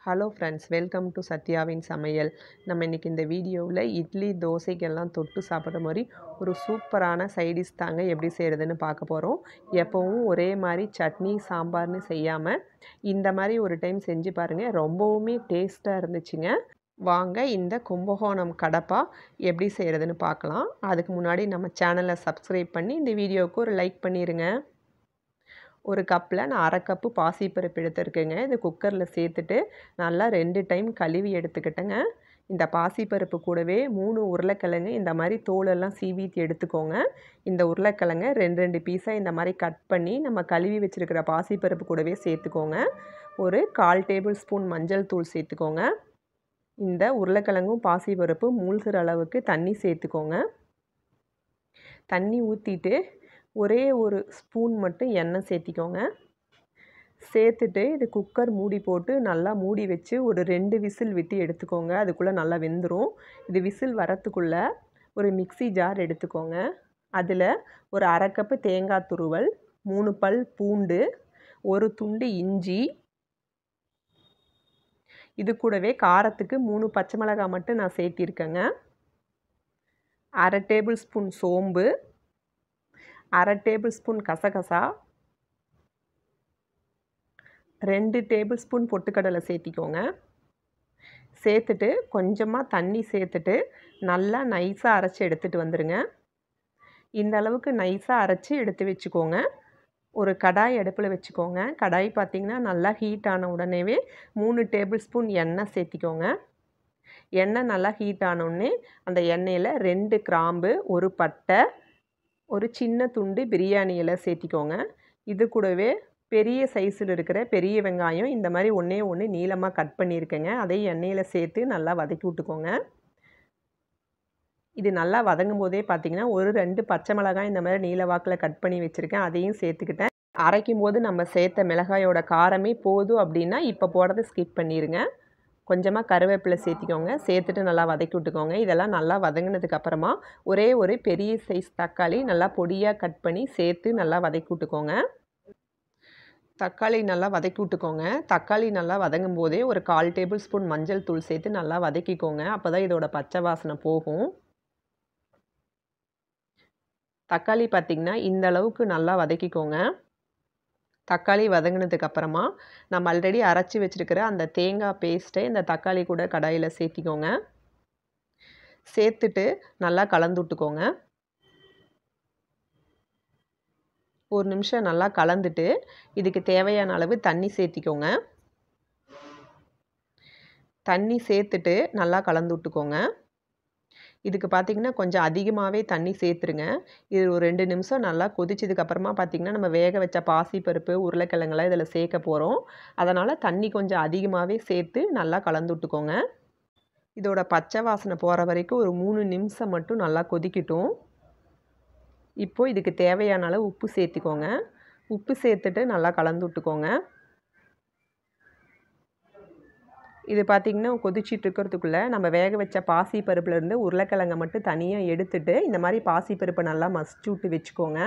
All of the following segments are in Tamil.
ஹலோ ஃப்ரெண்ட்ஸ் வெல்கம் டு சத்யாவின் சமையல் நம்ம இன்றைக்கி இந்த வீடியோவில் இட்லி தோசைக்கெல்லாம் தொட்டு சாப்பிட்ற மாதிரி ஒரு சூப்பரான சைடிஷ் தாங்க எப்படி செய்கிறதுன்னு பார்க்க போகிறோம் எப்போவும் ஒரே மாதிரி சட்னி சாம்பார்னு செய்யாமல் இந்த மாதிரி ஒரு டைம் செஞ்சு பாருங்கள் ரொம்பவுமே டேஸ்ட்டாக இருந்துச்சுங்க வாங்க இந்த கும்பகோணம் கடப்பா எப்படி செய்கிறதுன்னு பார்க்கலாம் அதுக்கு முன்னாடி நம்ம சேனலை சப்ஸ்கிரைப் பண்ணி இந்த வீடியோவுக்கு ஒரு லைக் பண்ணிடுங்க ஒரு கப்பில் நான் அரை கப்பு பாசிப்பருப்பு எடுத்துருக்கேங்க இது குக்கரில் சேர்த்துட்டு நல்லா ரெண்டு டைம் கழுவி எடுத்துக்கிட்டேங்க இந்த பாசிப்பருப்பு கூடவே மூணு உருளைக்கிழங்கு இந்த மாதிரி தோலெல்லாம் சீவிட்டு எடுத்துக்கோங்க இந்த உருளைக்கிழங்க ரெண்டு ரெண்டு பீஸாக இந்த மாதிரி கட் பண்ணி நம்ம கழுவி வச்சுருக்கிற பாசிப்பருப்பு கூடவே சேர்த்துக்கோங்க ஒரு கால் டேபிள் ஸ்பூன் மஞ்சள் தூள் சேர்த்துக்கோங்க இந்த உருளைக்கிழங்கும் பாசிப்பருப்பு மூழ்கிற அளவுக்கு தண்ணி சேர்த்துக்கோங்க தண்ணி ஊற்றிட்டு ஒரே ஒரு ஸ்பூன் மட்டும் எண்ணெய் சேர்த்திக்கோங்க சேர்த்துட்டு இது குக்கர் மூடி போட்டு நல்லா மூடி வச்சு ஒரு ரெண்டு விசில் விட்டு எடுத்துக்கோங்க அதுக்குள்ளே நல்லா வெந்துடும் இது விசில் வரத்துக்குள்ளே ஒரு மிக்சி ஜார் எடுத்துக்கோங்க அதில் ஒரு அரை கப்பு தேங்காய் துருவல் மூணு பல் பூண்டு ஒரு துண்டு இஞ்சி இது கூடவே காரத்துக்கு மூணு பச்சை மிளகாய் மட்டும் நான் சேர்த்திருக்கேங்க அரை டேபிள் ஸ்பூன் சோம்பு அரை டேபிள் ஸ்பூன் கசகசா ரெண்டு டேபிள் ஸ்பூன் பொட்டுக்கடலை சேர்த்திக்கோங்க சேர்த்துட்டு கொஞ்சமாக தண்ணி சேர்த்துட்டு நல்லா நைஸாக அரைச்சி எடுத்துகிட்டு வந்துடுங்க இந்த அளவுக்கு நைஸாக அரைச்சி எடுத்து வச்சுக்கோங்க ஒரு கடாய் அடுப்பில் வச்சுக்கோங்க கடாய் பார்த்திங்கன்னா நல்லா ஹீட் ஆன உடனேவே மூணு டேபிள் ஸ்பூன் எண்ணெய் சேர்த்திக்கோங்க எண்ணெய் நல்லா ஹீட் ஆனோடனே அந்த எண்ணெயில் ரெண்டு கிராம்பு ஒரு பட்டை ஒரு சின்ன துண்டு பிரியாணி இலை சேர்த்திக்கோங்க இது கூடவே பெரிய சைஸில் இருக்கிற பெரிய வெங்காயம் இந்த மாதிரி ஒன்றே ஒன்று நீளமாக கட் பண்ணியிருக்கேங்க அதையும் எண்ணெயில் சேர்த்து நல்லா வதக்கி விட்டுக்கோங்க இது நல்லா வதங்கும் போதே பார்த்தீங்கன்னா ஒரு ரெண்டு பச்சை மிளகாய் இந்த மாதிரி நீல வாக்கில் கட் பண்ணி வச்சுருக்கேன் அதையும் சேர்த்துக்கிட்டேன் அரைக்கும் போது நம்ம சேர்த்த மிளகாயோட காரமே போதும் அப்படின்னா இப்போ போடுறது ஸ்கிப் பண்ணிடுங்க கொஞ்சமாக கருவேப்பிலை சேர்த்திக்கோங்க சேர்த்துட்டு நல்லா வதக்கி விட்டுக்கோங்க இதெல்லாம் நல்லா வதங்கினதுக்கு அப்புறமா ஒரே ஒரு பெரிய சைஸ் தக்காளி நல்லா பொடியாக கட் பண்ணி சேர்த்து நல்லா வதக்கி விட்டுக்கோங்க தக்காளி நல்லா வதக்கி விட்டுக்கோங்க தக்காளி நல்லா வதங்கும் போதே ஒரு கால் டேபிள் ஸ்பூன் மஞ்சள் தூள் சேர்த்து நல்லா வதக்கிக்கோங்க அப்போ தான் இதோட பச்சை வாசனை போகும் தக்காளி பார்த்திங்கன்னா இந்த அளவுக்கு நல்லா வதக்கிக்கோங்க தக்காளி வதங்கினதுக்கு அப்புறமா நம்ம ஆல்ரெடி அரைச்சி வச்சுருக்கிற அந்த தேங்காய் பேஸ்ட்டை இந்த தக்காளி கூட கடாயில் சேர்த்திக்கோங்க சேர்த்துட்டு நல்லா கலந்து விட்டுக்கோங்க ஒரு நிமிஷம் நல்லா கலந்துட்டு இதுக்கு தேவையான அளவு தண்ணி சேர்த்திக்கோங்க தண்ணி சேர்த்துட்டு நல்லா கலந்து விட்டுக்கோங்க இதுக்கு பார்த்திங்கன்னா கொஞ்சம் அதிகமாகவே தண்ணி சேர்த்துருங்க இது ஒரு ரெண்டு நிமிஷம் நல்லா கொதிச்சதுக்கப்புறமா பார்த்திங்கன்னா நம்ம வேக வச்ச பாசிப்பருப்பு உருளைக்கிழங்கெல்லாம் இதில் சேர்க்க போகிறோம் அதனால் தண்ணி கொஞ்சம் அதிகமாகவே சேர்த்து நல்லா கலந்து விட்டுக்கோங்க இதோட பச்சை வாசனை போகிற வரைக்கும் ஒரு மூணு நிமிஷம் மட்டும் நல்லா கொதிக்கட்டும் இப்போது இதுக்கு தேவையான அளவு உப்பு சேர்த்திக்கோங்க உப்பு சேர்த்துட்டு நல்லா கலந்து விட்டுக்கோங்க இது பார்த்திங்கன்னா கொதிச்சிட்டு இருக்கிறதுக்குள்ளே நம்ம வேக வச்ச பாசி பருப்புலேருந்து உருளைக்கிழங்கை மட்டும் தனியாக எடுத்துட்டு இந்த மாதிரி பாசி பருப்பை நல்லா மசிச்சு விட்டு வச்சுக்கோங்க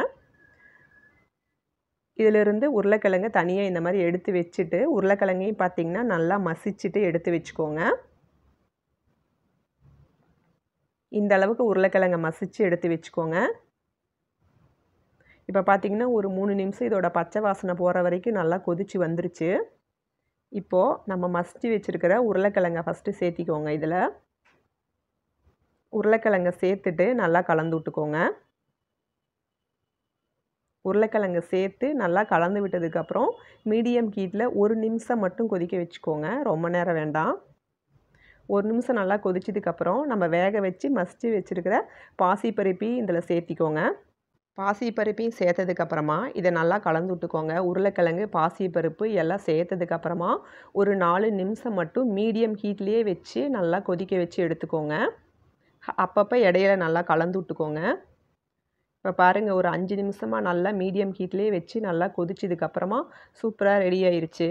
இதிலிருந்து உருளைக்கிழங்கை தனியாக இந்த மாதிரி எடுத்து வச்சுட்டு உருளைக்கிழங்கையும் பார்த்திங்கன்னா நல்லா மசிச்சுட்டு எடுத்து வச்சுக்கோங்க இந்த அளவுக்கு உருளைக்கிழங்கை மசிச்சு எடுத்து வச்சுக்கோங்க இப்போ பார்த்திங்கன்னா ஒரு மூணு நிமிஷம் இதோட பச்சை வாசனை போகிற வரைக்கும் நல்லா கொதிச்சு வந்துருச்சு இப்போது நம்ம மசிச்சு வச்சுருக்கிற உருளைக்கிழங்கை ஃபஸ்ட்டு சேர்த்திக்கோங்க இதில் உருளைக்கிழங்கை சேர்த்துட்டு நல்லா கலந்து விட்டுக்கோங்க உருளைக்கிழங்கை சேர்த்து நல்லா கலந்து விட்டதுக்கப்புறம் மீடியம் ஹீட்டில் ஒரு நிமிஷம் மட்டும் கொதிக்க வச்சுக்கோங்க ரொம்ப நேரம் வேண்டாம் ஒரு நிமிஷம் நல்லா கொதிச்சதுக்கப்புறம் நம்ம வேக வச்சு மசிச்சு வச்சுருக்கிற பாசிப்பருப்பி இதில் சேர்த்திக்கோங்க பாசிப்பருப்பையும் சேர்த்ததுக்கப்புறமா இதை நல்லா கலந்து விட்டுக்கோங்க உருளைக்கிழங்கு பாசிப்பருப்பு எல்லாம் சேர்த்ததுக்கப்புறமா ஒரு நாலு நிமிஷம் மட்டும் மீடியம் ஹீட்லேயே வச்சு நல்லா கொதிக்க வச்சு எடுத்துக்கோங்க அப்பப்போ இடையில நல்லா கலந்து விட்டுக்கோங்க இப்போ பாருங்கள் ஒரு அஞ்சு நிமிஷமாக நல்லா மீடியம் ஹீட்லேயே வச்சு நல்லா கொதிச்சதுக்கப்புறமா சூப்பராக ரெடி ஆயிடுச்சு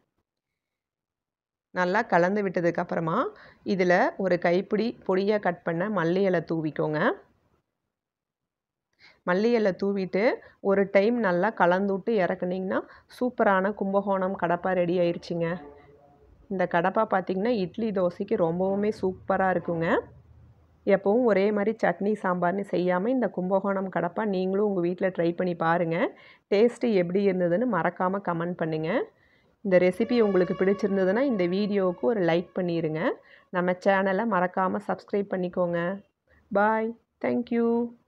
நல்லா கலந்து விட்டதுக்கப்புறமா இதில் ஒரு கைப்பிடி பொடியாக கட் பண்ண மல்லி இலை தூவிக்கோங்க மல்லி இலை தூவிட்டு ஒரு டைம் நல்லா கலந்து விட்டு இறக்குனிங்கன்னா சூப்பரான கும்பகோணம் கடப்பா ரெடி ஆயிடுச்சுங்க இந்த கடப்பா பார்த்திங்கன்னா இட்லி தோசைக்கு ரொம்பவுமே சூப்பராக இருக்குங்க எப்போவும் ஒரே மாதிரி சட்னி சாம்பார்னு செய்யாமல் இந்த கும்பகோணம் கடப்பா நீங்களும் உங்கள் வீட்டில் ட்ரை பண்ணி பாருங்கள் டேஸ்ட்டு எப்படி இருந்ததுன்னு மறக்காமல் கமெண்ட் பண்ணுங்கள் இந்த ரெசிபி உங்களுக்கு பிடிச்சிருந்ததுன்னா இந்த வீடியோவுக்கு ஒரு லைக் பண்ணிடுங்க நம்ம சேனலை மறக்காமல் சப்ஸ்கிரைப் பண்ணிக்கோங்க பாய் தேங்க்யூ